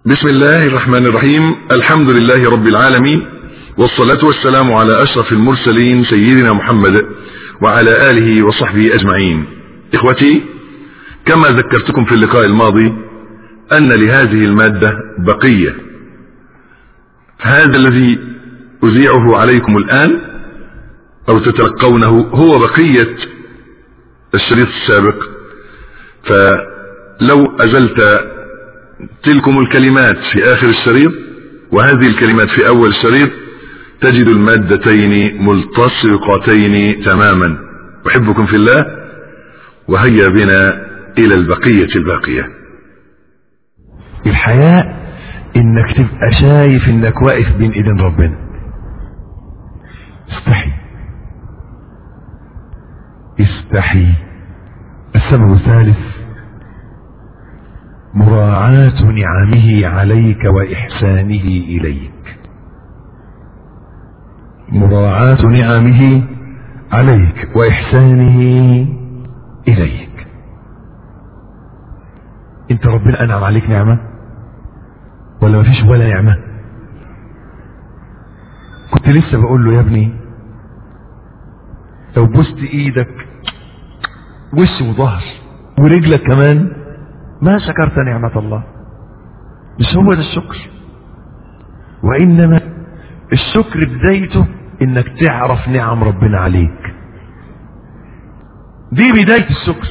بسم الله الرحمن الرحيم الحمد لله رب العالمين والصلاة والسلام على أشرف المرسلين سيدنا محمد وعلى آله وصحبه أجمعين إخوتي كما ذكرتكم في اللقاء الماضي أن لهذه المادة بقية هذا الذي أذيعه عليكم الآن أو تتلقونه هو بقية الشريط السابق فلو أزلت تلكم الكلمات في آخر الشريط وهذه الكلمات في أول الشريط تجد المادتين ملتصقتين تماما أحبكم في الله وهيا بنا إلى البقية الباقية الحياء انك تبقى شايف انك واقف بين ايدين ربنا استحي استحي السبب الثالث مراعاة نعمه عليك وإحسانه إليك مراعاة نعمه عليك وإحسانه إليك انت ربنا أنعم عليك نعمة ولا مفيش ولا نعمة كنت لسه بقول له يا ابني لو بوست ايدك وش وظهر ورجلك كمان ما شكرت نعمة الله مش هو ده الشكر وإنما الشكر بدايته إنك تعرف نعم ربنا عليك دي بداية الشكر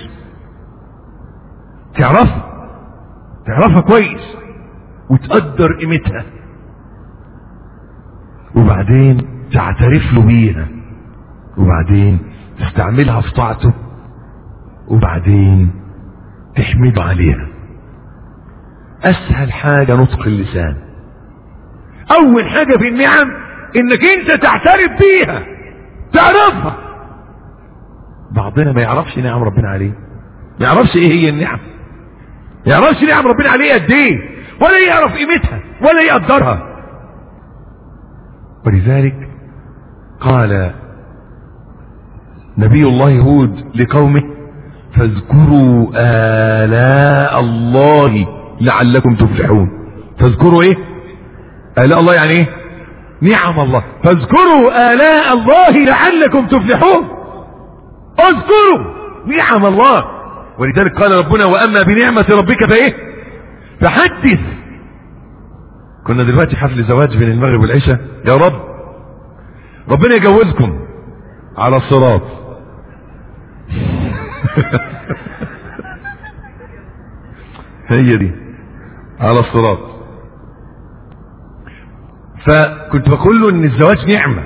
تعرفها تعرفها كويس وتقدر قيمتها وبعدين تعترف له بيها وبعدين تستعملها في طاعته وبعدين تحمد عليها اسهل حاجة نطق اللسان اول حاجة في النعم انك انت تعترف بيها تعرفها بعضنا ما يعرفش نعم ربنا عليه ما يعرفش ايه هي النعم ما يعرفش نعم ربنا عليه قد ايه ولا يعرف قيمتها ولا يقدرها ولذلك قال نبي الله هود لقومه فاذكروا آلاء الله لعلكم تفلحون فاذكروا ايه آلاء الله يعني ايه نعم الله فاذكروا آلاء الله لعلكم تفلحون اذكروا نعم الله ولذلك قال ربنا واما بنعمة ربك فايه فحدث كنا دلوقتي حفل زواج بين المغرب والعشاء يا رب ربنا يجوزكم على الصراط هي دي على الصراط فكنت بقول له ان الزواج نعمة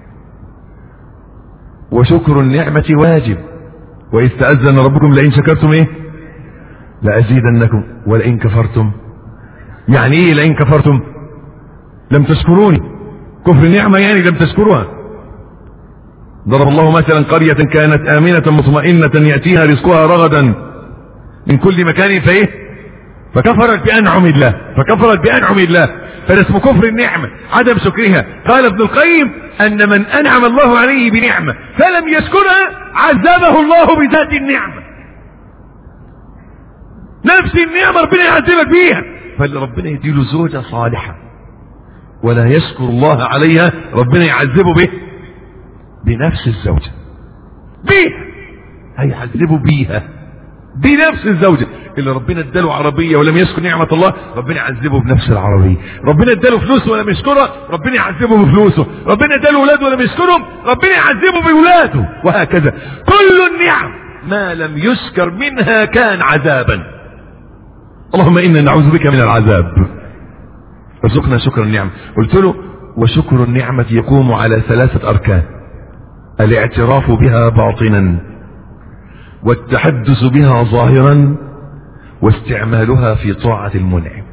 وشكر النعمة واجب وإذ تأذن ربكم لئن شكرتم ايه لأزيدنكم ولئن كفرتم يعني ايه لئن كفرتم لم تشكروني كفر النعمة يعني لم تشكروها ضرب الله مثلا قرية كانت آمنة مطمئنة يأتيها رزقها رغدا من كل مكان فايه فكفرت بأنعم الله فكفرت بأنعم الله فده اسمه كفر النعمة عدم شكرها قال ابن القيم أن من أنعم الله عليه بنعمة فلم يشكرها عذبه الله بذات النعمة نفس النعمة ربنا يعذبك بيها فاللي ربنا يديله زوجة صالحة ولا يشكر الله عليها ربنا يعذبه به بنفس الزوجة بيها هيعذبه بيها بنفس الزوجة اللي ربنا اداله عربية ولم يشكر نعمة الله ربنا يعذبه بنفس العربية ربنا اداله فلوس ولم يشكرها ربنا يعذبه بفلوسه ربنا اداله اولاد ولم يشكرهم ربنا يعذبه باولاده وهكذا كل النعم ما لم يشكر منها كان عذابا اللهم انا نعوذ بك من العذاب ارزقنا شكر النعم قلت له وشكر النعمة يقوم على ثلاثة اركان الاعتراف بها باطنا والتحدث بها ظاهرا واستعمالها في طاعة المنعم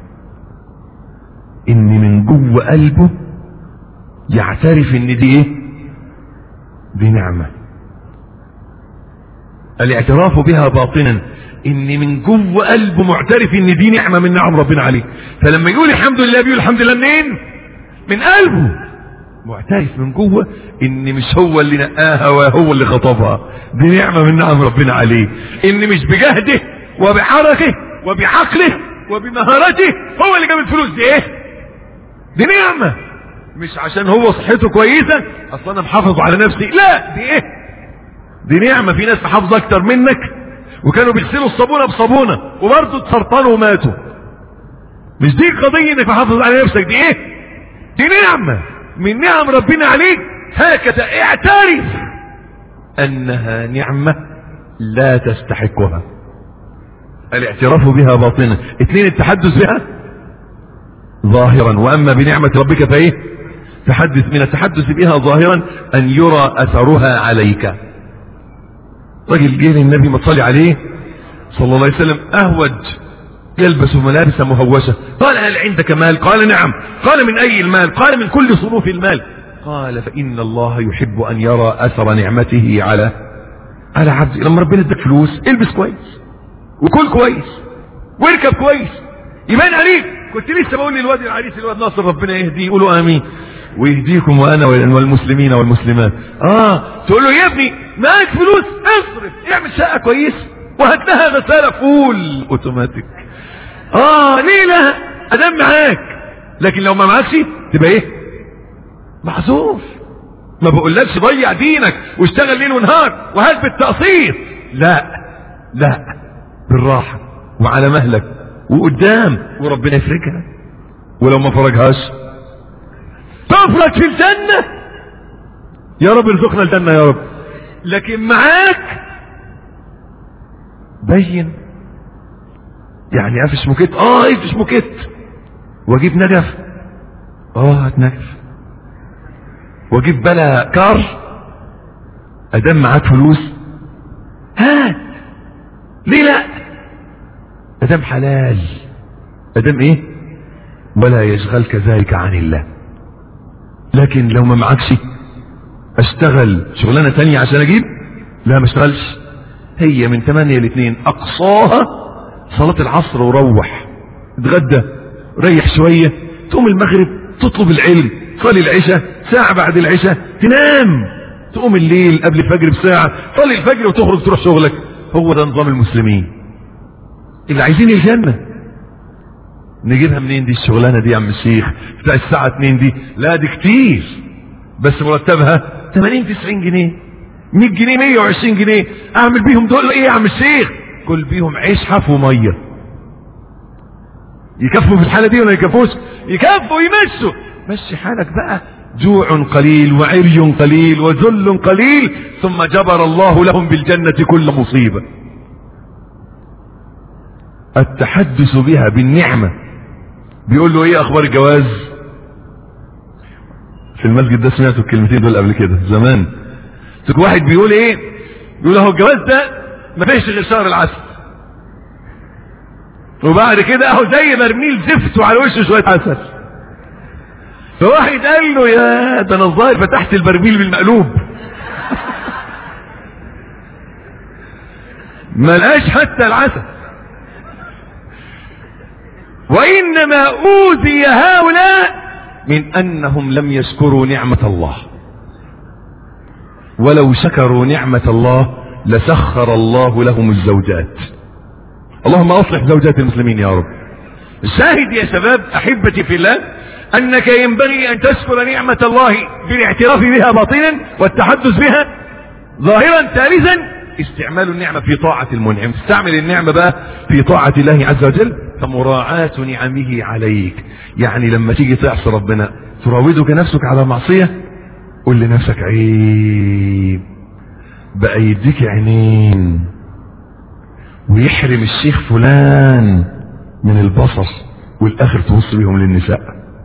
ان من جوه قلبه يعترف ان دي ايه دي نعمة الاعتراف بها باطنا ان من جوه قلبه معترف ان دي نعمة من نعم ربنا عليه فلما يقول الحمد لله بيقول الحمد لله منين من قلبه معترف من جوه ان مش هو اللي نقاها وهو اللي خطبها دي نعمة من نعم ربنا عليه ان مش بجهده وبحركه وبعقله وبمهارته هو اللي جاب الفلوس دي ايه دي نعمة مش عشان هو صحته كويسة اصلا انا محافظ على نفسي لا دي ايه دي نعمة في ناس محافظة اكتر منك وكانوا بيغسلوا الصابونة بصابونة وبرضه اتسرطنوا وماتوا مش دي قضية انك محافظ على نفسك دي ايه دي نعمة من نعم ربنا عليك هكذا اعترف انها نعمة لا تستحقها الاعتراف بها باطنا اثنين التحدث بها ظاهرا واما بنعمة ربك فايه تحدث من التحدث بها ظاهرا ان يرى اثرها عليك رجل جه للنبي ما تصلي عليه صلى الله عليه وسلم اهوج يلبس ملابس مهوشة قال هل عندك مال قال نعم قال من اي المال قال من كل صنوف المال قال فان الله يحب ان يرى اثر نعمته على على عبده لما ربنا اداك فلوس البس كويس وكل كويس واركب كويس يبان عليك كنت لسه بقول للواد العريس الواد ناصر ربنا يهديه يقولوا امين ويهديكم وانا والمسلمين والمسلمات اه تقول له يا ابني معاك فلوس اصرف اعمل شقه كويس وهات لها غساله فول اوتوماتيك اه ليه لا ادام معاك لكن لو ما معكش تبقى ايه محظوظ ما بقولكش ضيع دينك واشتغل ليل ونهار وهات بالتقسيط لا لا بالراحة وعلى مهلك وقدام وربنا يفرجها ولو ما فرجهاش تفرج في الجنة يا رب ارزقنا الجنة يا رب لكن معاك بين يعني افش موكيت اه افش موكيت واجيب نجف اه هات نجف واجيب بلا كار ادام معاك فلوس هات ليه لا ادام حلال ادام ايه ولا يشغلك ذلك عن الله لكن لو ما معكش اشتغل شغلانة تانية عشان اجيب لا ما اشتغلش هي من 8 ل 2 اقصاها صلاة العصر وروح اتغدى ريح شوية تقوم المغرب تطلب العلم صلي العشاء ساعة بعد العشاء تنام تقوم الليل قبل الفجر بساعة صلي الفجر وتخرج تروح شغلك هو ده نظام المسلمين اللي عايزين الجنة نجيبها منين دي الشغلانة دي يا عم الشيخ بتاع الساعة 2 دي لا دي كتير بس مرتبها 80 90 جنيه 100 جنيه 120 جنيه اعمل بيهم دول ايه يا عم الشيخ كل بيهم عيش حف وميه يكفوا في الحالة دي ولا يكفوش يكفوا يمشوا مشي حالك بقى جوع قليل وعري قليل وذل قليل ثم جبر الله لهم بالجنة كل مصيبة التحدث بها بالنعمة بيقول له ايه اخبار الجواز في المسجد ده سمعتوا الكلمتين دول قبل كده زمان واحد بيقول ايه بيقول اهو الجواز ده ما فيش غير شهر العسل وبعد كده اهو زي برميل زفت وعلى وشه شويه عسل فواحد قال له يا ده انا الظاهر فتحت البرميل بالمقلوب ما لقاش حتى العسل وانما اوذي هؤلاء من انهم لم يشكروا نعمة الله ولو شكروا نعمة الله لسخر الله لهم الزوجات اللهم اصلح زوجات المسلمين يا رب الشاهد يا شباب احبتي في الله انك ينبغي ان تشكر نعمة الله بالاعتراف بها باطنا والتحدث بها ظاهرا ثالثا استعمال النعمة في طاعة المنعم استعمل النعمة بقى في طاعة الله عز وجل فمراعاة نعمه عليك يعني لما تيجي تعصي ربنا تراودك نفسك على معصية قل لنفسك عيب بقى يديك عينين ويحرم الشيخ فلان من البصر والاخر تبص بيهم للنساء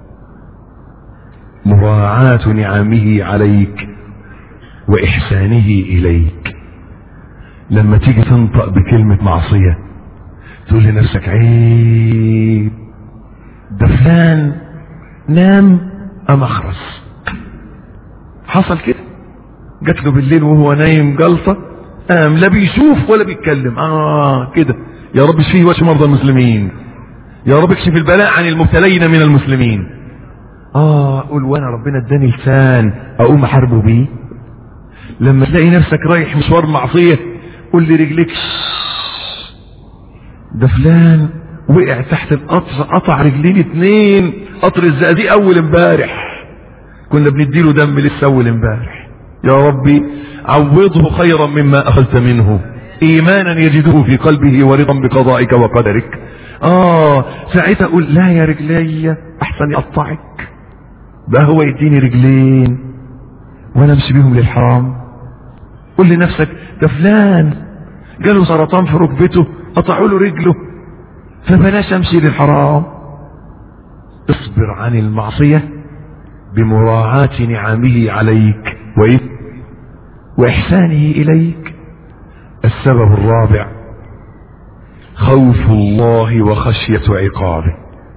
مراعاة نعمه عليك واحسانه اليك لما تيجي تنطق بكلمة معصية تقول لنفسك عيب ده فلان نام ام اخرس حصل كده جات له بالليل وهو نايم جلطة قام لا بيشوف ولا بيتكلم اه كده يا رب اشفيه واشف مرضى المسلمين يا رب اكشف البلاء عن المبتلين من المسلمين اه قول وانا ربنا اداني لسان اقوم احاربه بيه لما تلاقي نفسك رايح مشوار معصية قول لرجلك ده فلان وقع تحت القطر قطع رجلين اتنين قطر الزقازيق اول امبارح كنا بنديله دم لسه اول امبارح يا ربي عوضه خيرا مما اخذت منه ايمانا يجده في قلبه ورضا بقضائك وقدرك اه ساعتها اقول لا يا رجلي احسن يقطعك بقى هو يديني رجلين وانا امشي بيهم للحرام قول لنفسك ده فلان جاله سرطان في ركبته قطعوا له رجله فبلاش امشي للحرام اصبر عن المعصية بمراعاة نعمه عليك وإيه؟ وإحسانه إليك السبب الرابع خوف الله وخشية عقابه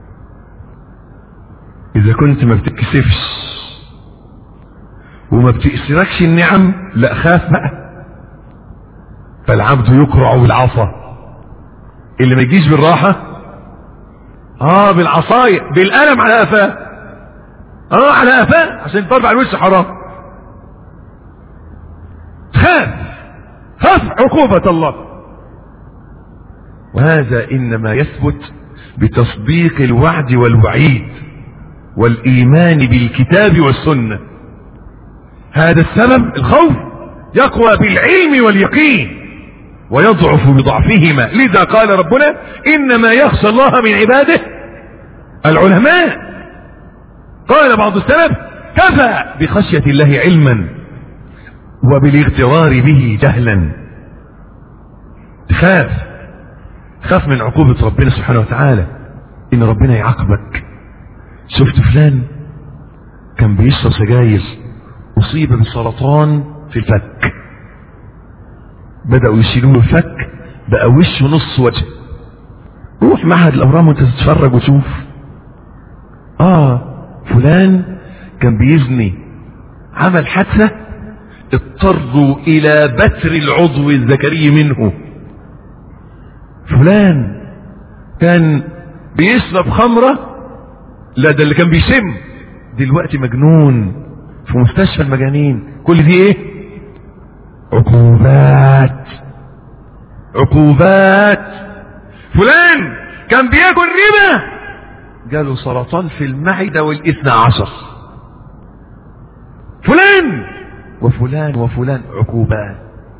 إذا كنت ما بتتكسفش وما بتأسركش النعم لا خاف بقى فالعبد يقرع بالعصا اللي ما يجيش بالراحة اه بالعصاية بالقلم على قفاه اه على قفاه عشان تضرب على الوش حرام خاف خاف عقوبة الله وهذا انما يثبت بتصديق الوعد والوعيد والايمان بالكتاب والسنة هذا السبب الخوف يقوى بالعلم واليقين ويضعف بضعفهما لذا قال ربنا انما يخشى الله من عباده العلماء قال بعض السلف كفى بخشية الله علما وبالاغترار به جهلا تخاف خاف من عقوبة ربنا سبحانه وتعالى ان ربنا يعاقبك شفت فلان كان بيشرب سجاير اصيب بسرطان في الفك بدأوا يشيلوا له الفك بقى وشه نص وجه روح معهد الأورام وانت تتفرج وتشوف اه فلان كان بيزني عمل حادثة اضطروا الى بتر العضو الذكري منه فلان كان بيشرب خمرة لا ده اللي كان بيشم دلوقتي مجنون في مستشفى المجانين كل دي ايه عقوبات عقوبات فلان كان بياكل ربا جاله سرطان في المعدة والاثنى عشر فلان وفلان وفلان عقوبات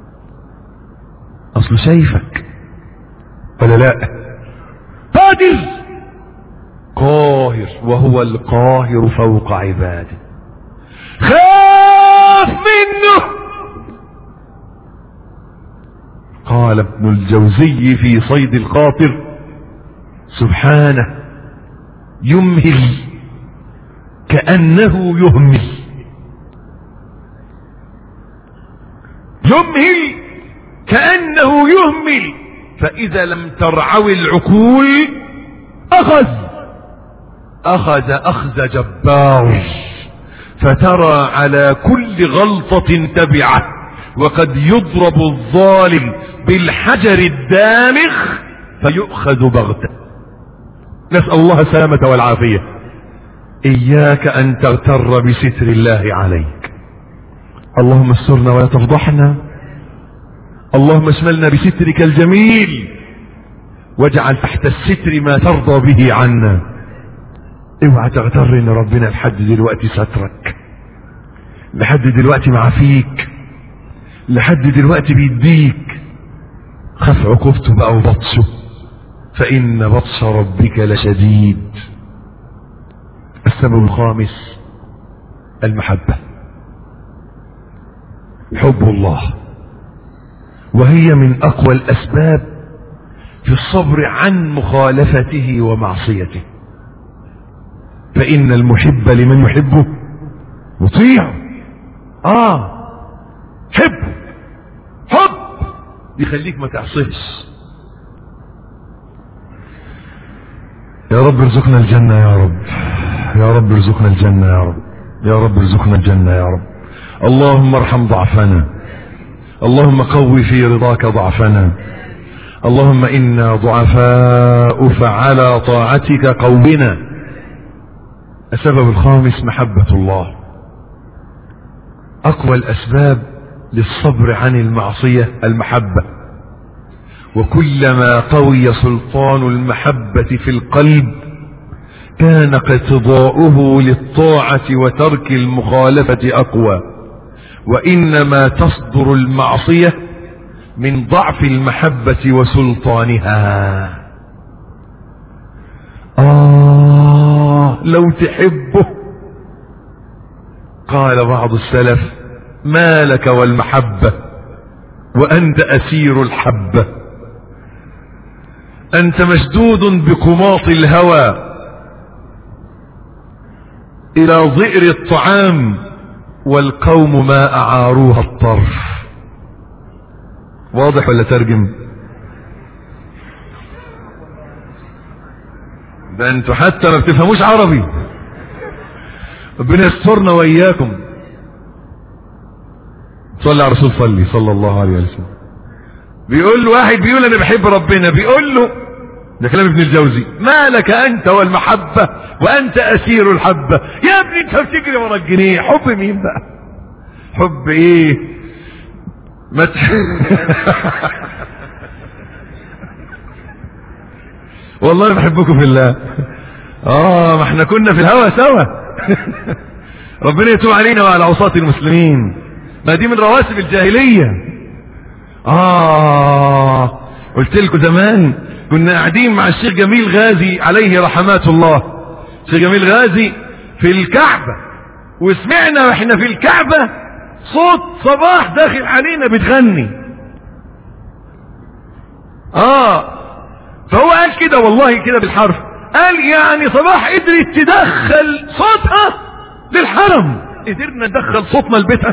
اصله شايفك ولا لا قادر قاهر وهو القاهر فوق عباده خاف منه قال ابن الجوزي في صيد الخاطر سبحانه يمهل كأنه يهمل يمهل كأنه يهمل فإذا لم ترعوي العقول أخذ أخذ أخذ جبار فترى على كل غلطة تبعه وقد يضرب الظالم بالحجر الدامغ فيؤخذ بغتة نسأل الله السلامة والعافية إياك أن تغتر بستر الله عليك اللهم استرنا ولا تفضحنا اللهم اشملنا بسترك الجميل واجعل تحت الستر ما ترضى به عنا اوعى تغتر ان ربنا لحد دلوقتي سترك لحد دلوقتي معافيك لحد دلوقتي بيديك خف عقوبته بقى وبطشه فإن بطش ربك لشديد السبب الخامس المحبة حب الله وهي من أقوى الأسباب في الصبر عن مخالفته ومعصيته فإن المحب لمن يحبه يطيع آه حب حب يخليك ما تعصيش يا رب ارزقنا الجنة يا رب يا رب ارزقنا الجنة يا رب يا رب ارزقنا الجنة يا رب اللهم ارحم ضعفنا اللهم قوي في رضاك ضعفنا اللهم إنا ضعفاء فعلى طاعتك قومنا السبب الخامس محبة الله أقوى الأسباب للصبر عن المعصية المحبة وكلما قوي سلطان المحبة في القلب كان اقتضاؤه للطاعة وترك المخالفة أقوى وإنما تصدر المعصية من ضعف المحبة وسلطانها آه لو تحبه قال بعض السلف ما لك والمحبة وأنت أسير الحبة أنت مشدود بقماط الهوى إلى ظئر الطعام والقوم ما أعاروها الطرف واضح ولا ترجم ده انتوا حتى ما بتفهموش عربي ربنا يسترنا واياكم صلي على الرسول صلي صلى الله عليه وسلم بيقول له واحد بيقول انا بحب ربنا بيقول له ده كلام ابن الجوزي ما لك انت والمحبة وانت اسير الحبة يا ابني انت بتجري ورا الجنيه حب مين بقى حب ايه ما تح... والله بحبكم في الله اه ما احنا كنا في الهوى سوا ربنا يتوب علينا وعلى عصاة المسلمين ما دي من رواسب الجاهلية اه قلت لكم زمان كنا قاعدين مع الشيخ جميل غازي عليه رحمات الله الشيخ جميل غازي في الكعبة وسمعنا واحنا في الكعبة صوت صباح داخل علينا بتغني اه فهو قال كده والله كده بالحرف قال يعني صباح قدرت تدخل صوتها للحرم قدرنا ندخل صوتنا لبيتها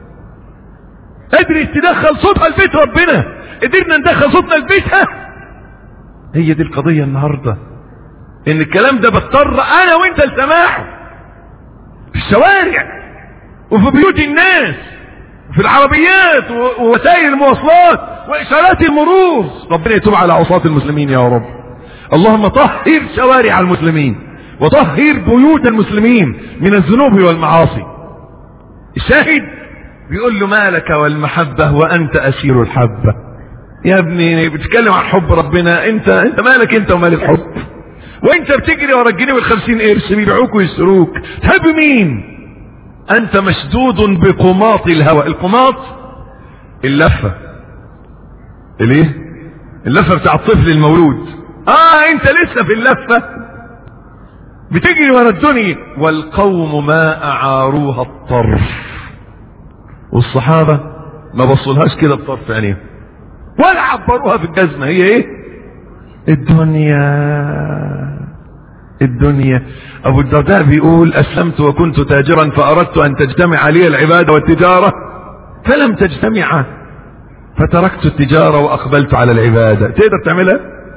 قدرت تدخل صوتها لبيت ربنا قدرنا ندخل صوتنا لبيتها هي دي القضية النهاردة ان الكلام ده بضطر انا وانت لسماعه في الشوارع وفي بيوت الناس في العربيات ووسائل المواصلات واشارات المرور ربنا يتوب على عصاة المسلمين يا رب اللهم طهر شوارع المسلمين وطهر بيوت المسلمين من الذنوب والمعاصي الشاهد بيقول له مالك والمحبة وانت اسير الحبة يا ابني بتتكلم عن حب ربنا انت انت مالك انت ومال الحب وانت بتجري ورا الجنيه والخمسين قرش بيبيعوك ويشتروك تحب مين انت مشدود بقماط الهوى القماط اللفة الايه اللفة بتاع الطفل المولود اه انت لسه في اللفة بتجري ورا الدنيا والقوم ما اعاروها الطرف والصحابة ما بصلهاش كده بطرف عينيهم ولا عبروها في الجزمة هي ايه الدنيا الدنيا ابو الدرداء بيقول اسلمت وكنت تاجرا فاردت ان تجتمع لي العبادة والتجارة فلم تجتمع فتركت التجارة واقبلت على العبادة تقدر تعملها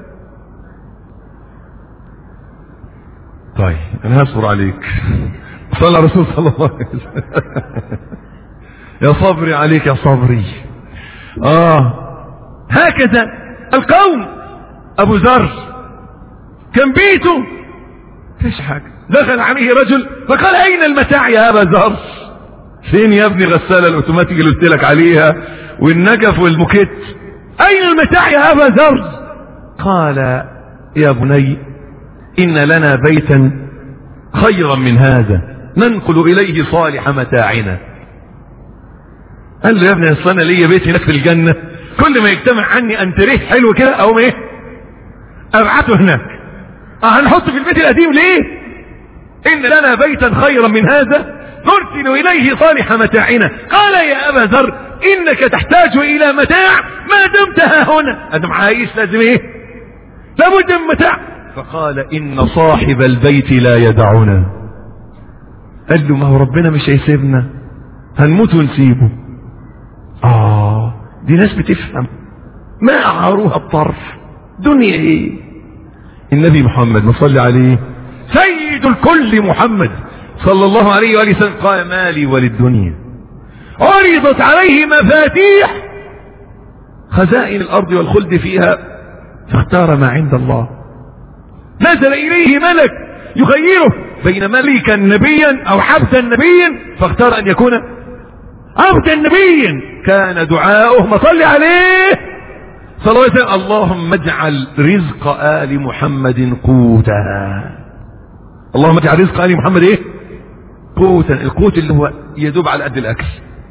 طيب انا هصبر عليك صلى الرسول صلى الله عليه وسلم يا صبري عليك يا صبري اه هكذا القوم ابو ذر كان بيته فيش حاجة دخل عليه رجل فقال اين المتاع يا ابا ذر فين يا ابني غسالة الاوتوماتيك اللي قلت لك عليها والنجف والموكيت اين المتاع يا ابا ذر قال يا بني ان لنا بيتا خيرا من هذا ننقل اليه صالح متاعنا قال له يا ابني اصل انا ليا بيت هناك في الجنه كل ما يجتمع عني انتريه حلو كده او ايه ابعته هناك اه هنحط في البيت القديم ليه ان لنا بيتا خيرا من هذا نرسل اليه صالح متاعنا قال يا ابا ذر انك تحتاج الى متاع ما دمت ها هنا ادم عايش لازم ايه لابد من متاع فقال ان صاحب البيت لا يدعنا قال له ما هو ربنا مش هيسيبنا هنموت ونسيبه اه دي ناس بتفهم ما اعاروها الطرف دنيا ايه النبي محمد نصلي عليه سيد الكل محمد صلى الله عليه وآله وسلم قال مالي وللدنيا عرضت عليه مفاتيح خزائن الأرض والخلد فيها فاختار ما عند الله نزل إليه ملك يخيره بين ملكا نبيا أو عبدا نبيا فاختار أن يكون عبدا نبيا كان دعاؤه ما صلي عليه صلى الله عليه وسلم اللهم اجعل رزق آل محمد قوتا اللهم اجعل رزق آل محمد ايه قوتا القوت اللي هو يدوب على قد الاكل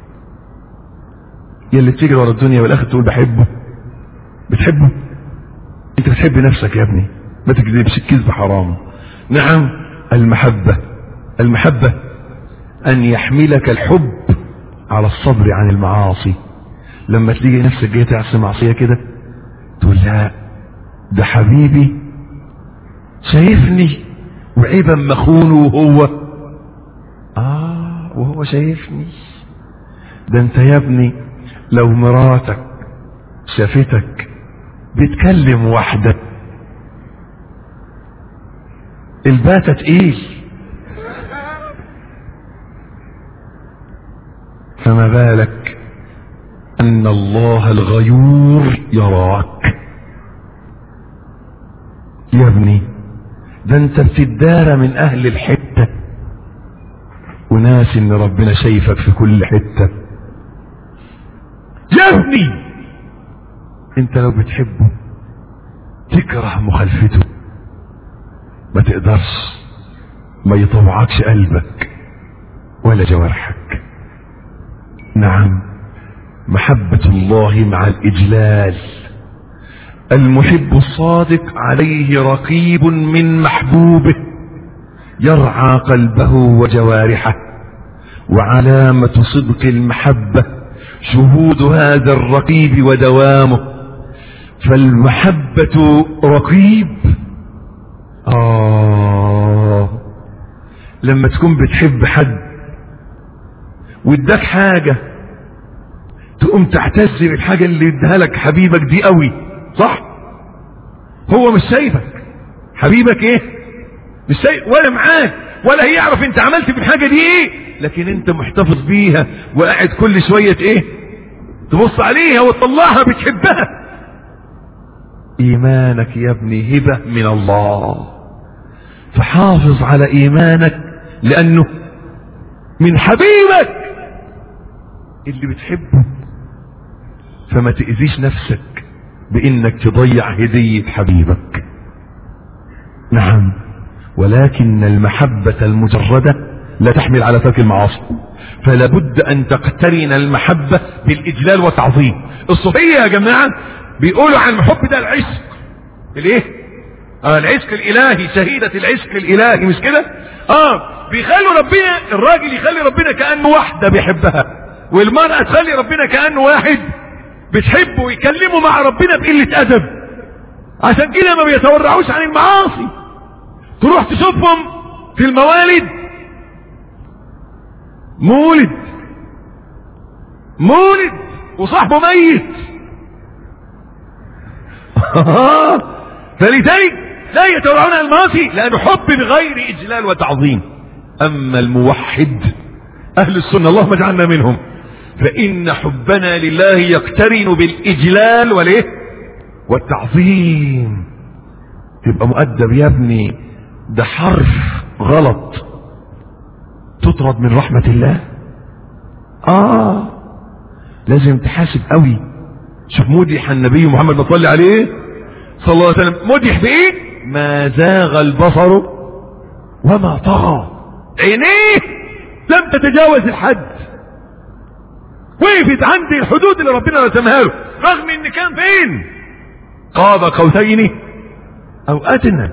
يلي بتجري ورا الدنيا والاخر تقول بحبه بتحبه انت بتحب نفسك يا ابني ما تكذبش الكذب حرام نعم المحبة المحبة ان يحملك الحب على الصبر عن المعاصي لما تلاقي نفسك جاي تعصي معصية كده تقول لا ده حبيبي شايفني وعيبا مخونه وهو اه وهو شايفني ده انت يا ابني لو مراتك شافتك بتكلم واحدة الباتة تقيل فما بالك ان الله الغيور يراك يا ابني ده انت بتدار من اهل الحتة وناس ان ربنا شايفك في كل حتة يا ابني انت لو بتحبه تكره مخالفته ما تقدرش ما يطوعكش قلبك ولا جوارحك نعم محبة الله مع الإجلال المحب الصادق عليه رقيب من محبوبه يرعى قلبه وجوارحه وعلامة صدق المحبة شهود هذا الرقيب ودوامه فالمحبة رقيب آه لما تكون بتحب حد واداك حاجة تقوم تعتز بالحاجة اللي اداها لك حبيبك دي قوي صح هو مش شايفك حبيبك ايه مش شايف ولا معاك ولا هي يعرف انت عملت بالحاجة دي ايه لكن انت محتفظ بيها وقاعد كل شوية ايه تبص عليها وتطلعها بتحبها ايمانك يا ابني هبة من الله فحافظ على ايمانك لانه من حبيبك اللي بتحبه فما تأذيش نفسك بانك تضيع هدية حبيبك نعم ولكن المحبة المجردة لا تحمل على ترك المعاصي فلا بد ان تقترن المحبة بالاجلال والتعظيم الصوفية يا جماعة بيقولوا عن الحب ده العشق الايه اه العشق الالهي شهيدة العشق الالهي مش كده اه بيخلوا ربنا الراجل يخلي ربنا كأنه واحدة بيحبها والمرأة تخلي ربنا كأنه واحد بتحبه ويكلموا مع ربنا بقلة ادب عشان كده ما بيتورعوش عن المعاصي تروح تشوفهم في الموالد مولد مولد وصاحبه ميت فلذلك لا يتورعون عن المعاصي لأنه حب بغير إجلال وتعظيم أما الموحد أهل السنة اللهم اجعلنا منهم فإن حبنا لله يقترن بالإجلال والإيه والتعظيم تبقى مؤدب يا ابني ده حرف غلط تطرد من رحمة الله آه لازم تحاسب قوي شوف مدح النبي محمد صلى عليه صلى الله عليه وسلم مدح بايه ما زاغ البصر وما طغى عينيه لم تتجاوز الحد وقفت عند الحدود اللي ربنا رسمها له رغم ان كان فين قاب قوسين او ادنى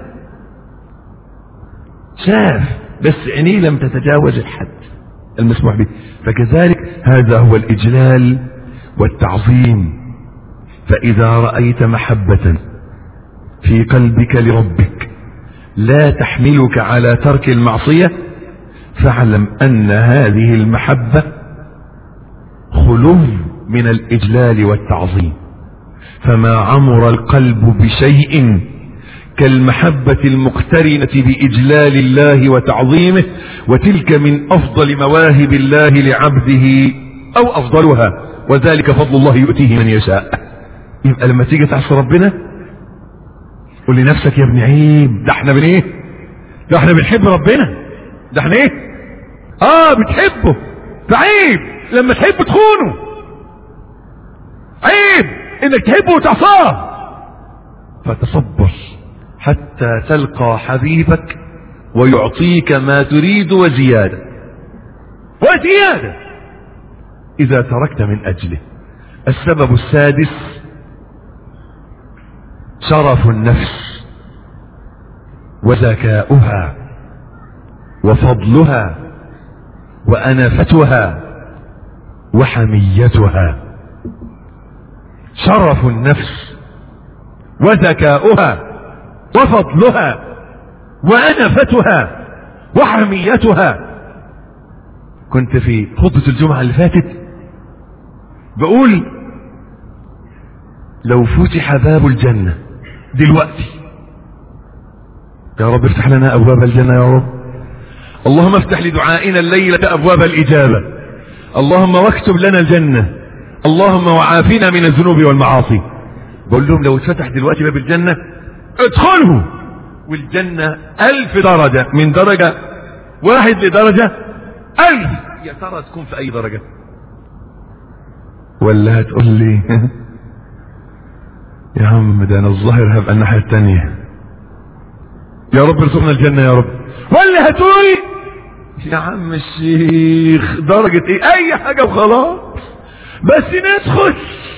شاف بس عينيه لم تتجاوز الحد المسموح به فكذلك هذا هو الاجلال والتعظيم فاذا رايت محبه في قلبك لربك لا تحملك على ترك المعصيه فاعلم ان هذه المحبه خلو من الاجلال والتعظيم فما عمر القلب بشيء كالمحبة المقترنة بإجلال الله وتعظيمه وتلك من أفضل مواهب الله لعبده أو أفضلها وذلك فضل الله يؤتيه من يشاء يبقى لما تيجي تعصي ربنا قول لنفسك يا ابن عيب ده احنا بن ايه ده احنا بنحب ربنا ده احنا ايه اه بتحبه فعيب لما تحب تخونه عيب انك تحبه وتعصاه فتصبر حتى تلقى حبيبك ويعطيك ما تريد وزيادة وزيادة إذا تركت من أجله السبب السادس شرف النفس وذكاؤها وفضلها وأنفتها وحميتها شرف النفس وذكاؤها وفضلها وأنفتها وحميتها كنت في خطبة الجمعة اللي فاتت بقول لو فتح باب الجنة دلوقتي يا رب افتح لنا أبواب الجنة يا رب اللهم افتح لدعائنا الليلة أبواب الإجابة اللهم واكتب لنا الجنة اللهم وعافنا من الذنوب والمعاصي بقول لهم لو اتفتح دلوقتي باب الجنة ادخله والجنة ألف درجة من درجة واحد لدرجة ألف يا ترى تكون في أي درجة ولا هتقول لي يا عم ده أنا الظاهر هبقى الناحية التانية يا رب ارزقنا الجنة يا رب ولا هتقول يا عم الشيخ درجة ايه اي حاجة وخلاص بس ندخل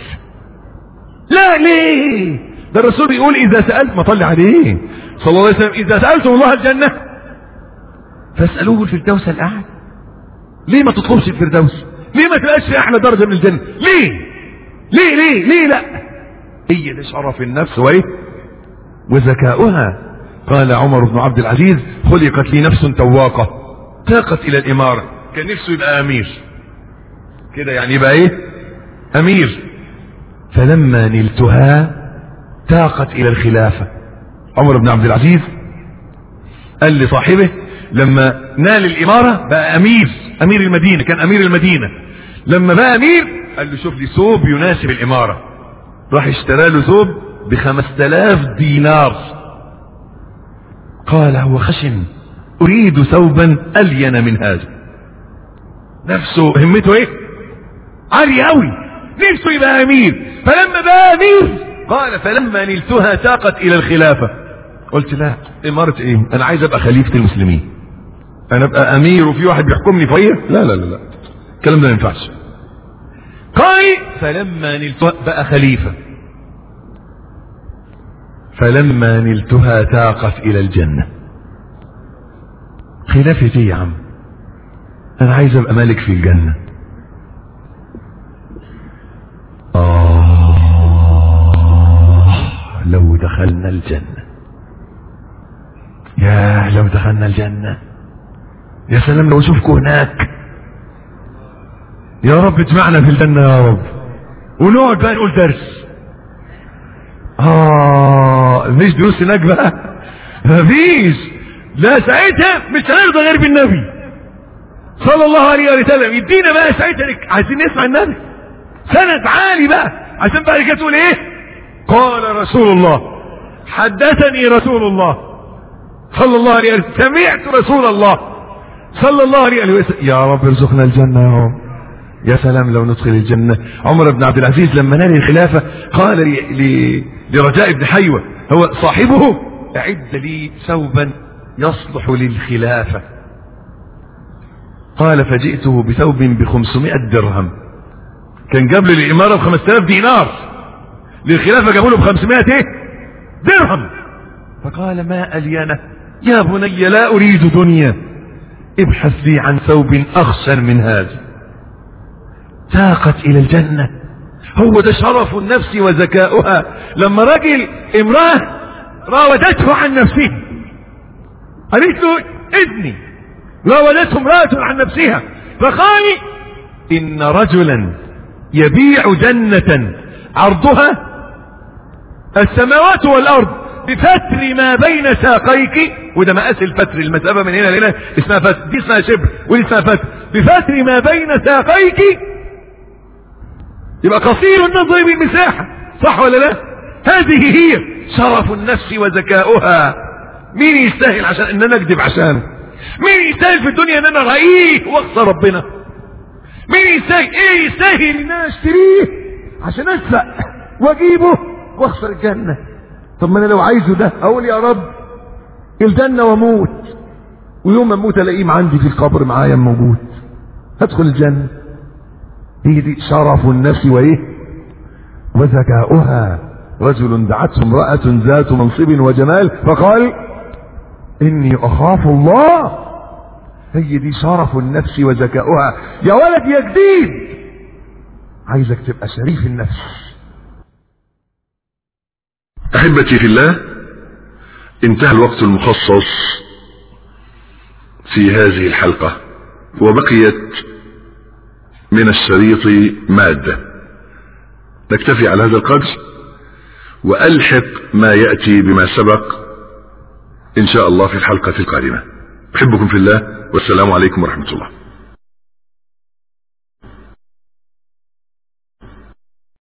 لا ليه ده الرسول بيقول اذا سألت ما طلع عليه صلى الله عليه وسلم اذا سألتم الله الجنة فاسألوه الفردوس الاعلى ليه ما تطلبش الفردوس ليه ما تلاقيش في احلى درجة من الجنة ليه ليه ليه ليه لا هي ده شرف النفس وايه وذكاؤها قال عمر بن عبد العزيز خلقت لي نفس تواقة تاقت الى الامارة كان نفسه يبقى امير كده يعني يبقى ايه امير فلما نلتها تاقت الى الخلافة عمر بن عبد العزيز قال لصاحبه لما نال الامارة بقى امير امير المدينة كان امير المدينة لما بقى امير قال له شوف لي ثوب يناسب الامارة راح اشترى له ثوب بخمس تلاف دينار قال هو خشن اريد ثوبا الين من هذا نفسه همته ايه عالي قوي نفسه يبقى امير فلما بقى امير قال فلما نلتها تاقت الى الخلافة قلت لا امارة ايه انا عايز ابقى خليفة المسلمين انا ابقى امير وفي واحد بيحكمني فيا لا لا لا لا الكلام ده ما ينفعش قال فلما نلتها بقى خليفة فلما نلتها تاقت الى الجنة خلافتي ايه يا عم انا عايز ابقى مالك في الجنة آه لو دخلنا الجنة يا لو دخلنا الجنة يا سلام لو اشوفكم هناك يا رب اجمعنا في الجنة يا رب ونقعد بقى نقول درس اه مش دروس هناك بقى مفيش لا ساعتها مش هنرضى غير بالنبي صلى الله عليه وسلم يدينا بقى ساعتها لك عايزين نسمع النبي سند عالي بقى عشان بعد كده تقول ايه قال رسول الله حدثني رسول الله صلى الله عليه وسلم سمعت رسول الله صلى الله عليه وسلم يا رب ارزقنا الجنة يا رب يا سلام لو ندخل الجنة عمر بن عبد العزيز لما نال الخلافة قال لي لي لرجاء بن حيوة هو صاحبه اعد لي ثوبا يصلح للخلافة قال فجئته بثوب بخمسمائة درهم كان جاب لي الإمارة بخمسة آلاف دينار للخلافة جابوا له بخمسمائة ايه درهم فقال ما أليانه يا بني لا أريد دنيا ابحث لي عن ثوب أخسر من هذا تاقت إلى الجنة هو ده شرف النفس وذكاؤها لما رجل امرأة راودته عن نفسه قالت له اذني راودته امرأة عن نفسها فقال إن رجلا يبيع جنة عرضها السماوات والأرض بفتر ما بين ساقيك وده مقاس الفتر المسافة من هنا لهنا اسمها فتر دي اسمها شبر ودي اسمها فتر بفتر ما بين ساقيك يبقى قصير النظر بالمساحة صح ولا لا هذه هي شرف النفس وذكاؤها مين يستاهل عشان ان انا اكذب عشانه مين يستاهل في الدنيا ان انا رأيه واخسر ربنا مين يستاهل ايه يستاهل ان انا اشتريه عشان اسرق واجيبه واخسر الجنة طب ما انا لو عايزه ده اقول يا رب الجنة واموت ويوم ما اموت الاقيه عندي في القبر معايا موجود هدخل الجنة هي دي شرف النفس وايه وذكاؤها رجل دعته امرأة ذات منصب وجمال فقال اني اخاف الله هي دي شرف النفس وذكاؤها يا ولد يا جديد عايزك تبقى شريف النفس احبتي في الله انتهى الوقت المخصص في هذه الحلقة وبقيت من الشريط مادة نكتفي على هذا القدر وألحق ما يأتي بما سبق إن شاء الله في الحلقة القادمة أحبكم في الله والسلام عليكم ورحمة الله